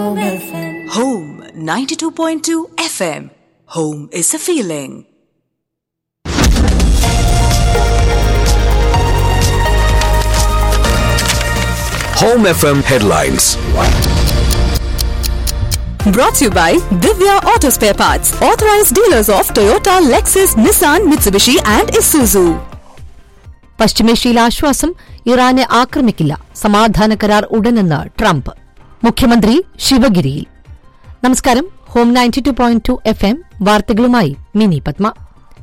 Home FM. Home 92.2 FM. Home is a feeling. Home FM headlines. Brought to you by Divya Auto Spare Parts, authorized dealers of Toyota, Lexus, Nissan, Mitsubishi, and Isuzu. പശ്ചിമേഷ്യയിൽ ആശ്വാസം ഇറാനെ ആക്രമിക്കില്ല സമാധാന കരാർ ഉടനെന്ന് Trump മുഖ്യമന്ത്രി ശിവഗിരിയിൽ നമസ്കാരം home ninety two point two F M വാർത്തകളുമായി മിനി പത്മ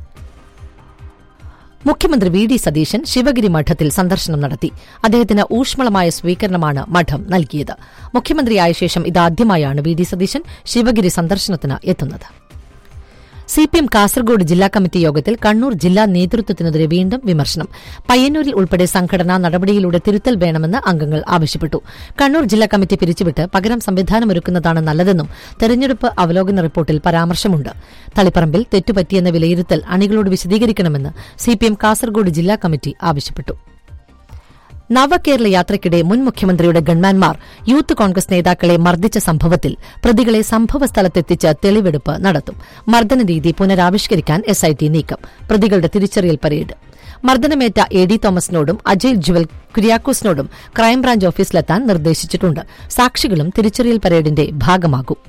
മുഖ്യമന്ത്രി വി ഡി സതീശൻ ശിവഗിരി മഠത്തിൽ സന്ദർശനം നടത്തി അദ്ദേഹത്തിന് ഊഷ്മളമായ സ്വീകരണമാണ് മഠം നൽകിയത് മുഖ്യമന്ത്രിയായ ശേഷം ഇതാദ്യമായാണ് വി ഡി സതീശൻ ശിവഗിരി സന്ദർശനത്തിന് എത്തുന്നത് സിപിഎം കാസർഗോഡ് ജില്ലാ കമ്മിറ്റി യോഗത്തിൽ കണ്ണൂർ ജില്ലാ നേതൃത്വത്തിനെതിരെ വീണ്ടും വിമർശനം പയ്യന്നൂരിൽ ഉൾപ്പെടെ സംഘടനാ നടപടിയിലൂടെ തിരുത്തൽ വേണമെന്ന് അംഗങ്ങൾ ആവശ്യപ്പെട്ടു കണ്ണൂർ ജില്ലാ കമ്മിറ്റി പിരിച്ചുവിട്ട് പകരം സംവിധാനമൊരുക്കുന്നതാണ് നല്ലതെന്നും തെരഞ്ഞെടുപ്പ് അവലോകന റിപ്പോർട്ടിൽ പരാമർശമുണ്ട് തളിപ്പറമ്പിൽ തെറ്റുപറ്റിയെന്ന വിലയിരുത്തൽ അണികളോട് വിശദീകരിക്കണമെന്ന് സിപിഎം കാസർഗോഡ് ജില്ലാ കമ്മിറ്റി ആവശ്യപ്പെട്ടു നവകേരള യാത്രയ്ക്കിടെ മുൻ മുഖ്യമന്ത്രിയുടെ ഗൺമാൻമാർ യൂത്ത് കോൺഗ്രസ് നേതാക്കളെ മർദ്ദിച്ച സംഭവത്തിൽ പ്രതികളെ സംഭവസ്ഥലത്തെത്തിച്ച് തെളിവെടുപ്പ് നടത്തും മർദ്ദന രീതി പുനരാവിഷ്കരിക്കാൻ എസ്ഐടി നീക്കം പ്രതികളുടെ തിരിച്ചറിയൽ പരേഡ് മർദ്ദനമേറ്റ എ ഡി തോമസിനോടും അജയ് ജുവൽ കുര്യാക്കോസിനോടും ക്രൈംബ്രാഞ്ച് ഓഫീസിലെത്താൻ നിർദ്ദേശിച്ചിട്ടുണ്ട് സാക്ഷികളും തിരിച്ചറിയൽ പരേഡിന്റെ ഭാഗമാകും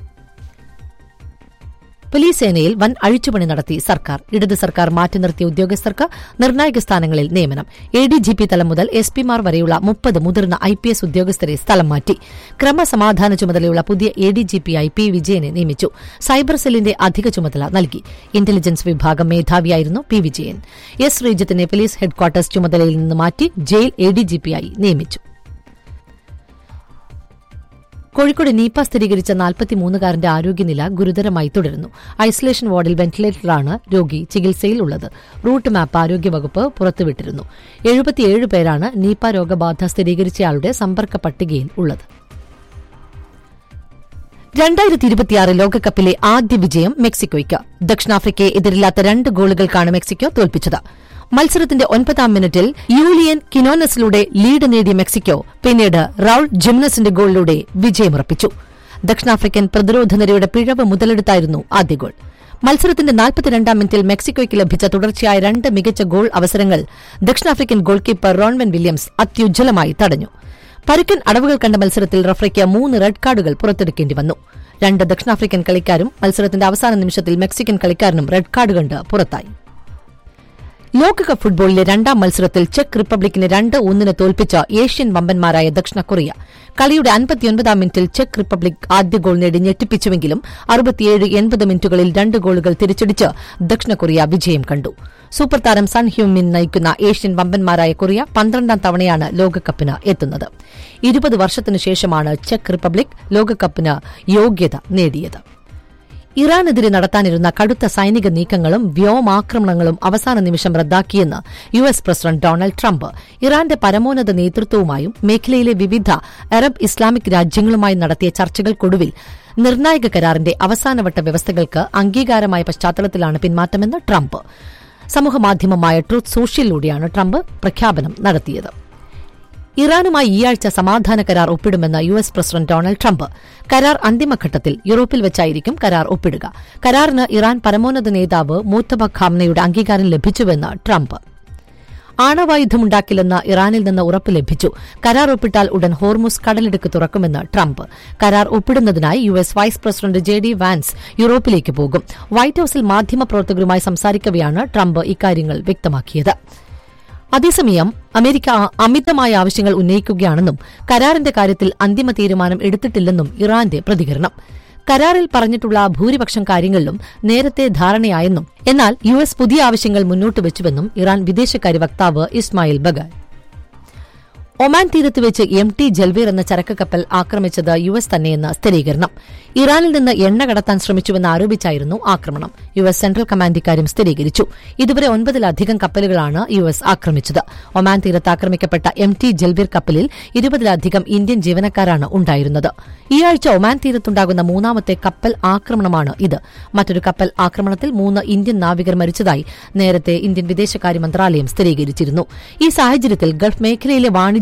പോലീസ് സേനയിൽ വൻ അഴിച്ചുപണി നടത്തി സർക്കാർ ഇടത് സർക്കാർ മാറ്റി നിർത്തിയ ഉദ്യോഗസ്ഥർക്ക് നിർണായക സ്ഥാനങ്ങളിൽ നിയമനം എ ഡി ജി പി തലം മുതൽ എസ് പിമാർ വരെയുള്ള മുപ്പത് മുതിർന്ന ഐ പി എസ് ഉദ്യോഗസ്ഥരെ സ്ഥലം മാറ്റി ക്രമസമാധാന ചുമതലയുള്ള പുതിയ എ ഡി ജി പിയായി പി വിജയനെ നിയമിച്ചു സൈബർ സെല്ലിന്റെ അധിക ചുമതല നൽകി ഇന്റലിജൻസ് വിഭാഗം മേധാവിയായിരുന്നു പി വിജയൻ എസ് ശ്രീജിത്തിനെ പോലീസ് ഹെഡ്ക്വാർട്ടേഴ്സ് ചുമതലയിൽ നിന്ന് മാറ്റി ജയിൽ എ ഡി ജി പിയായി നിയമിച്ചു കോഴിക്കോട് നീപ്പ സ്ഥിരീകരിച്ച നാൽപ്പത്തിമൂന്നുകാരന്റെ ആരോഗ്യനില ഗുരുതരമായി തുടരുന്നു ഐസൊലേഷൻ വാർഡിൽ വെന്റിലേറ്ററിലാണ് രോഗി ചികിത്സയിൽ ഉള്ളത് റൂട്ട് മാപ്പ് ആരോഗ്യവകുപ്പ് പുറത്തുവിട്ടിരുന്നു എഴുപത്തിയേഴ് പേരാണ് നീപ്പ രോഗബാധ സ്ഥിരീകരിച്ചയാളുടെ സമ്പർക്ക പട്ടികയിൽ ഉള്ളത് രണ്ടായിരത്തി ഇരുപത്തിയാറ് ലോകകപ്പിലെ ആദ്യ വിജയം മെക്സിക്കോയ്ക്ക് ദക്ഷിണാഫ്രിക്കയെ എതിരില്ലാത്ത രണ്ട് ഗോളുകൾക്കാണ് മെക്സിക്കോ തോൽപ്പിച്ചത് മത്സരത്തിന്റെ ഒൻപതാം മിനിറ്റിൽ യൂലിയൻ കിനോനസിലൂടെ ലീഡ് നേടിയ മെക്സിക്കോ പിന്നീട് റൌൾ ജിംനസിന്റെ ഗോളിലൂടെ വിജയമുറപ്പിച്ചു ദക്ഷിണാഫ്രിക്കൻ പ്രതിരോധ നിരയുടെ പിഴവ് മുതലെടുത്തായിരുന്നു ആദ്യ ഗോൾ മത്സരത്തിന്റെ നാൽപ്പത്തിരണ്ടാം മിനിറ്റിൽ മെക്സിക്കോയ്ക്ക് ലഭിച്ച തുടർച്ചയായ രണ്ട് മികച്ച ഗോൾ അവസരങ്ങൾ ദക്ഷിണാഫ്രിക്കൻ ഗോൾ കീപ്പർ റോൺവൻ വില്യംസ് അത്യുജ്വലമായി തടഞ്ഞു പരുക്കൻ അടവുകൾ കണ്ട മത്സരത്തിൽ റഫറിക്ക് മൂന്ന് റെഡ് കാർഡുകൾ പുറത്തെടുക്കേണ്ടി വന്നു രണ്ട് ദക്ഷിണാഫ്രിക്കൻ കളിക്കാരും മത്സരത്തിന്റെ അവസാന നിമിഷത്തിൽ മെക്സിക്കൻ കളിക്കാരനും റെഡ് കാർഡ് കണ്ട് പുറത്തായി ലോകകപ്പ് ഫുട്ബോളിലെ രണ്ടാം മത്സരത്തിൽ ചെക്ക് റിപ്പബ്ലിക്കിനെ രണ്ട് ഒന്നിന് തോൽപ്പിച്ച ഏഷ്യൻ വമ്പന്മാരായ ദക്ഷിണ കൊറിയ കളിയുടെ അൻപത്തിയൊൻപതാം മിനിറ്റിൽ ചെക്ക് റിപ്പബ്ലിക് ആദ്യ ഗോൾ നേടി ഞെട്ടിപ്പിച്ചുവെങ്കിലും അറുപത്തിയേഴ് എൺപത് മിനിറ്റുകളിൽ രണ്ട് ഗോളുകൾ തിരിച്ചടിച്ച് ദക്ഷിണ കൊറിയ വിജയം കണ്ടു സൂപ്പർ താരം സൺ ഹ്യൂമിൻ നയിക്കുന്ന ഏഷ്യൻ വമ്പന്മാരായ കൊറിയ പന്ത്രണ്ടാം തവണയാണ് ലോകകപ്പിന് എത്തുന്നത് ഇരുപത് വർഷത്തിനു ശേഷമാണ് ചെക്ക് റിപ്പബ്ലിക് ലോകകപ്പിന് യോഗ്യത നേടിയത് ഇറാനെതിരെ നടത്താനിരുന്ന കടുത്ത സൈനിക നീക്കങ്ങളും വ്യോമാക്രമണങ്ങളും അവസാന നിമിഷം റദ്ദാക്കിയെന്ന് U S president Donald Trump ഇറാന്റെ പരമോന്നത നേതൃത്വവുമായും മേഖലയിലെ വിവിധ അറബ് ഇസ്ലാമിക് രാജ്യങ്ങളുമായി നടത്തിയ ചർച്ചകൾക്കൊടുവിൽ നിർണായക കരാറിന്റെ അവസാനവട്ട വ്യവസ്ഥകൾക്ക് അംഗീകാരമായ പശ്ചാത്തലത്തിലാണ് പിന്മാറ്റമെന്ന് ട്രംപ് സമൂഹമാധ്യമമായ ട്രൂത്ത് സോഷ്യലിലൂടെയാണ് ട്രംപ് പ്രഖ്യാപനം നടത്തിയത് ഇറാനുമായി ഈയാഴ്ച സമാധാന കരാർ ഒപ്പിടുമെന്ന് U S president Donald Trump കരാർ അന്തിമഘട്ടത്തിൽ യൂറോപ്പിൽ വെച്ചായിരിക്കും കരാർ ഒപ്പിടുക കരാറിന് ഇറാൻ പരമോന്നത നേതാവ് മൂത്തബ ഖാംനയുടെ അംഗീകാരം ലഭിച്ചുവെന്ന് ട്രംപ് ആണവായുധമുണ്ടാക്കില്ലെന്ന് ഇറാനിൽ നിന്ന് ഉറപ്പ് ലഭിച്ചു കരാർ ഒപ്പിട്ടാൽ ഉടൻ ഹോർമുസ് കടലിടുക്ക് തുറക്കുമെന്ന് ട്രംപ് കരാർ ഒപ്പിടുന്നതിനായി U S vice president J D Vance യൂറോപ്പിലേക്ക് പോകും വൈറ്റ് ഹൌസിൽ മാധ്യമപ്രവർത്തകരുമായി സംസാരിക്കവെയാണ് ട്രംപ് ഇക്കാര്യങ്ങൾ വ്യക്തമാക്കിയത് അതേസമയം അമേരിക്ക അമിതമായ ആവശ്യങ്ങൾ ഉന്നയിക്കുകയാണെന്നും കരാറിന്റെ കാര്യത്തിൽ അന്തിമ തീരുമാനം എടുത്തിട്ടില്ലെന്നും ഇറാന്റെ പ്രതികരണം കരാറിൽ പറഞ്ഞിട്ടുള്ള ഭൂരിപക്ഷം കാര്യങ്ങളിലും നേരത്തെ ധാരണയായെന്നും എന്നാൽ യു എസ് പുതിയ ആവശ്യങ്ങൾ മുന്നോട്ട് വെച്ചുവെന്നും ഇറാൻ വിദേശകാര്യ വക്താവ് ഇസ്മായിൽ ബഗാൻ ഒമാൻ തീരത്ത് വെച്ച് എം ടി ജൽവീർ എന്ന ചരക്ക് കപ്പൽ ആക്രമിച്ചത് യു എസ് തന്നെയെന്ന് സ്ഥിരീകരണം ഇറാനിൽ നിന്ന് എണ്ണ കടത്താൻ ശ്രമിച്ചുവെന്ന് ആരോപിച്ചായിരുന്നു ആക്രമണം യു എസ് സെൻട്രൽ കമാൻഡ് ഇക്കാര്യം സ്ഥിരീകരിച്ചു ഇതുവരെ ഒൻപതിലധികം കപ്പലുകളാണ് യു എസ് ആക്രമിച്ചത് ഒമാൻ തീരത്ത് ആക്രമിക്കപ്പെട്ട എം ടി ജൽവീർ കപ്പലിൽ ഇരുപതിലധികം ഇന്ത്യൻ ജീവനക്കാരാണ് ഉണ്ടായിരുന്നത് ഈ ആഴ്ച ഒമാൻ തീരത്തുണ്ടാകുന്ന മൂന്നാമത്തെ കപ്പൽ ആക്രമണമാണ് ഇത് മറ്റൊരു കപ്പൽ ആക്രമണത്തിൽ മൂന്ന് ഇന്ത്യൻ നാവികർ മരിച്ചതായി നേരത്തെ ഇന്ത്യൻ വിദേശകാര്യ മന്ത്രാലയം സ്ഥിരീകരിച്ചിരുന്നു ഈ സാഹചര്യത്തിൽ ഗൾഫ് മേഖലയിലെ വാണിജ്യ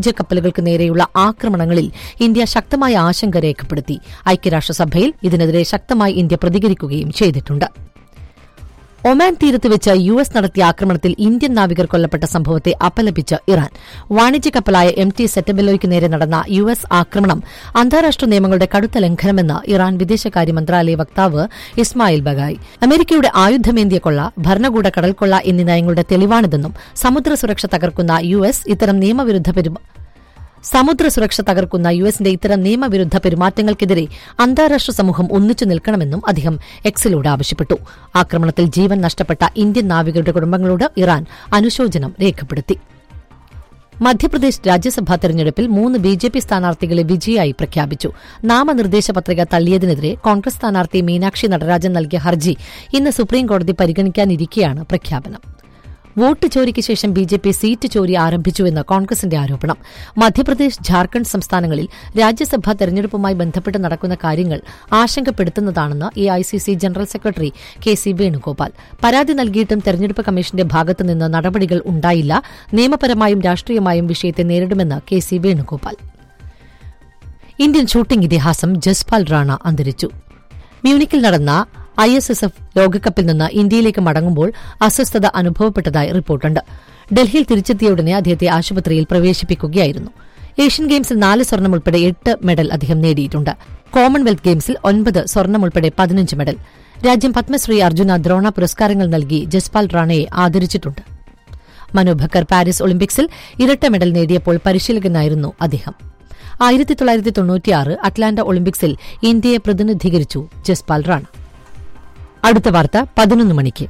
വാണിജ്യ കപ്പലുകൾക്ക് നേരെയുള്ള ആക്രമണങ്ങളിൽ ഇന്ത്യ ശക്തമായ ആശങ്ക രേഖപ്പെടുത്തി ഐക്യരാഷ്ട്രസഭയിൽ ഇതിനെതിരെ ശക്തമായി ഇന്ത്യ പ്രതികരിക്കുകയും ചെയ്തിട്ടുണ്ട് ഒമാൻ തീരത്ത് വെച്ച് യു എസ് നടത്തിയ ആക്രമണത്തിൽ ഇന്ത്യൻ നാവികർ കൊല്ലപ്പെട്ട സംഭവത്തെ അപലപിച്ച് ഇറാൻ വാണിജ്യ കപ്പലായ എം ടി സെറ്റബെലോയ്ക്ക് നേരെ നടന്ന യു എസ് ആക്രമണം അന്താരാഷ്ട്ര നിയമങ്ങളുടെ കടുത്ത ലംഘനമെന്ന് ഇറാൻ വിദേശകാര്യ മന്ത്രാലയ വക്താവ് ഇസ്മായിൽ ബഗായി അമേരിക്കയുടെ ആയുധമേന്തിയ കൊള്ള ഭരണകൂട കടൽക്കൊള്ള എന്നീ നയങ്ങളുടെ തെളിവാണിതെന്നും സമുദ്ര സുരക്ഷ തകർക്കുന്ന യു എസ് ഇത്തരം നിയമവിരുദ്ധ പെരുമാ സമുദ്ര സുരക്ഷ തകർക്കുന്ന യു എസിന്റെ ഇത്തരം നിയമവിരുദ്ധ പെരുമാറ്റങ്ങൾക്കെതിരെ അന്താരാഷ്ട്ര സമൂഹം ഒന്നിച്ചു നിൽക്കണമെന്നും അദ്ദേഹം എക്സിലൂടെ ആവശ്യപ്പെട്ടു ആക്രമണത്തിൽ ജീവൻ നഷ്ടപ്പെട്ട ഇന്ത്യൻ നാവികരുടെ കുടുംബങ്ങളോട് ഇറാൻ അനുശോചനം രേഖപ്പെടുത്തി മധ്യപ്രദേശ് രാജ്യസഭാ തെരഞ്ഞെടുപ്പിൽ മൂന്ന് ബി ജെ പി സ്ഥാനാർത്ഥികളെ വിജയിയായി പ്രഖ്യാപിച്ചു നാമനിർദ്ദേശ പത്രിക തള്ളിയതിനെതിരെ കോൺഗ്രസ് സ്ഥാനാർത്ഥി മീനാക്ഷി നടരാജൻ നൽകിയ ഹർജി ഇന്ന് സുപ്രീംകോടതി പരിഗണിക്കാനിരിക്കെയാണ് പ്രഖ്യാപനം വോട്ട് ചോരിക്ക് ശേഷം ബി ജെ പി സീറ്റ് ചോരി ആരംഭിച്ചുവെന്ന് കോൺഗ്രസിന്റെ ആരോപണം മധ്യപ്രദേശ് ജാർഖണ്ഡ് സംസ്ഥാനങ്ങളിൽ രാജ്യസഭാ തെരഞ്ഞെടുപ്പുമായി ബന്ധപ്പെട്ട് നടക്കുന്ന കാര്യങ്ങൾ ആശങ്കപ്പെടുത്തുന്നതാണെന്ന് A I C C general secretary K C Venugopal പരാതി നൽകിയിട്ടും തെരഞ്ഞെടുപ്പ് കമ്മീഷന്റെ ഭാഗത്തുനിന്ന് നടപടികൾ ഉണ്ടായില്ല നിയമപരമായും രാഷ്ട്രീയമായും വിഷയത്തെ നേരിടുമെന്ന് K C Venugopal Indian shooting ഇതിഹാസം ജസ്പാൽ റാണ അന്തരിച്ചു മ്യൂണിക്കിൽ നടന്ന ഐ എസ് എസ് എഫ് ലോകകപ്പിൽ നിന്ന് ഇന്ത്യയിലേക്ക് മടങ്ങുമ്പോൾ അസ്വസ്ഥത അനുഭവപ്പെട്ടതായി റിപ്പോർട്ടുണ്ട് ഡൽഹിയിൽ തിരിച്ചെത്തിയ ഉടനെ അദ്ദേഹത്തെ ആശുപത്രിയിൽ പ്രവേശിപ്പിക്കുകയായിരുന്നു ഏഷ്യൻ ഗെയിംസിൽ നാല് സ്വർണം ഉൾപ്പെടെ എട്ട് മെഡൽ അദ്ദേഹം നേടിയിട്ടുണ്ട് കോമൺവെൽത്ത് ഗെയിംസിൽ ഒൻപത് സ്വർണം ഉൾപ്പെടെ പതിനഞ്ച് മെഡൽ രാജ്യം പത്മശ്രീ അർജുന ദ്രോണ പുരസ്കാരങ്ങൾ നൽകി ജസ്പാൽ റാണയെ ആദരിച്ചിട്ടുണ്ട് മനു ഭക്കർ പാരീസ് ഒളിമ്പിക്സിൽ ഇരട്ട മെഡൽ നേടിയപ്പോൾ പരിശീലകനായിരുന്നു അദ്ദേഹം ആയിരത്തി തൊള്ളായിരത്തി തൊണ്ണൂറ്റിയാറ് അറ്റ്ലാന്റ ഒളിമ്പിക്സിൽ ഇന്ത്യയെ പ്രതിനിധീകരിച്ചു ജസ്പാൽ റാണ അടുത്ത വാർത്ത പതിനൊന്ന് മണിക്ക്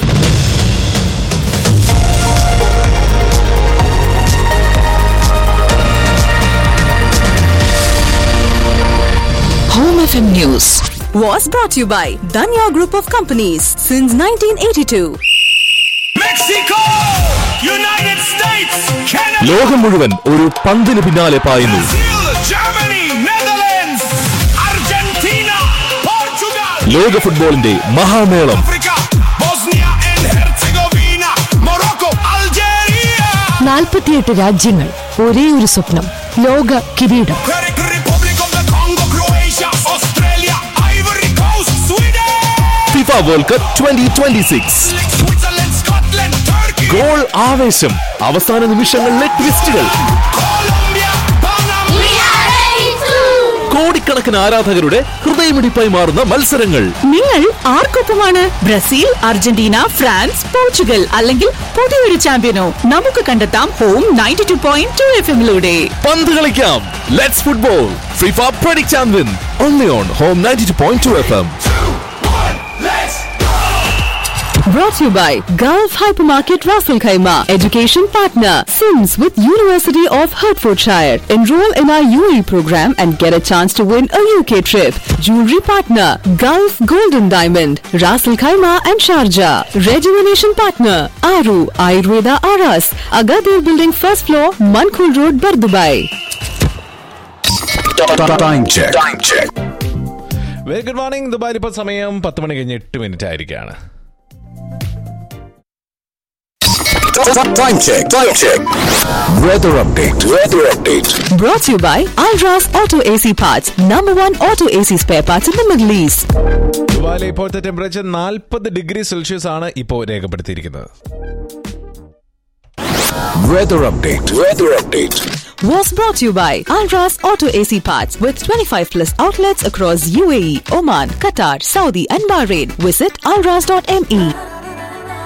Home FM News was brought to you by Danya Group of Companies since 1982. Mexico! United States, Canada, ലോകം മുഴുവൻ ഒരു പന്തിന് പിന്നാലെ പായുന്നു Brazil, Germany, Netherlands, Argentina, Portugal, ലോക ഫുട്ബോളിന്റെ മഹാമേളം Africa, Bosnia and Herzegovina, Morocco, Algeria, നാൽപ്പത്തിയെട്ട് രാജ്യങ്ങൾ ഒരേ ഒരു സ്വപ്നം ലോക കിരീടം Republic of the Congo, Croatia, Australia, Ivory Coast, Sweden, FIFA world cup twenty twenty six Switzerland, Scotland, Turkey, goal ആവേശം അവസാന നിമിഷങ്ങളിലെ ട്വിസ്റ്റുകൾ Colombia, Panama, കോടിക്കണക്കിന് ആരാധകരുടെ ഹൃദയമിടിപ്പായി മാറുന്ന മത്സരങ്ങൾ നിങ്ങൾ ആർക്കൊപ്പമാണ് ബ്രസീൽ അർജന്റീന ഫ്രാൻസ് പോർച്ചുഗൽ അല്ലെങ്കിൽ പുതിയൊരു ചാമ്പ്യനോ നമുക്ക് കണ്ടെത്താം home ninety two point two F എമ്മിലൂടെ പന്ത് കളിക്കാം let's football FIFA predict champion only on home ninety two point two F M let's Brought to you by Gulf Hypermarket Raffle Khaima, education partner, Sims with University of Hertfordshire. Enroll in our UAE program and get a chance to win a UK trip. Jewelry partner, Gulf Golden Diamond, Raffle Khaima and Sharjah. Rejuvenation partner, Aru Ayurveda Aras, Agadir Building first floor, Mankul Road, Bardubai. Time check time check very good morning ദുബായിൽ ഇപ്പോൾ സമയം പത്ത് മണി കഴിഞ്ഞ് എട്ട് minute ആയിരിക്കുകയാണ് time check time check weather update weather update Brought to you by Alras Auto AC Parts, number one auto AC spare parts in the Middle East. ദുബായിലെ ഇപ്പോഴത്തെ ടെമ്പറേച്ചർ നാൽപ്പത് ഡിഗ്രി സെൽഷ്യസ് ആണ് ഇപ്പോൾ രേഖപ്പെടുത്തിയിരിക്കുന്നത് weather update weather update was brought to you by Alras Auto AC Parts with 25 plus outlets across UAE, Oman, Qatar, Saudi and Bahrain. Visit alras.me.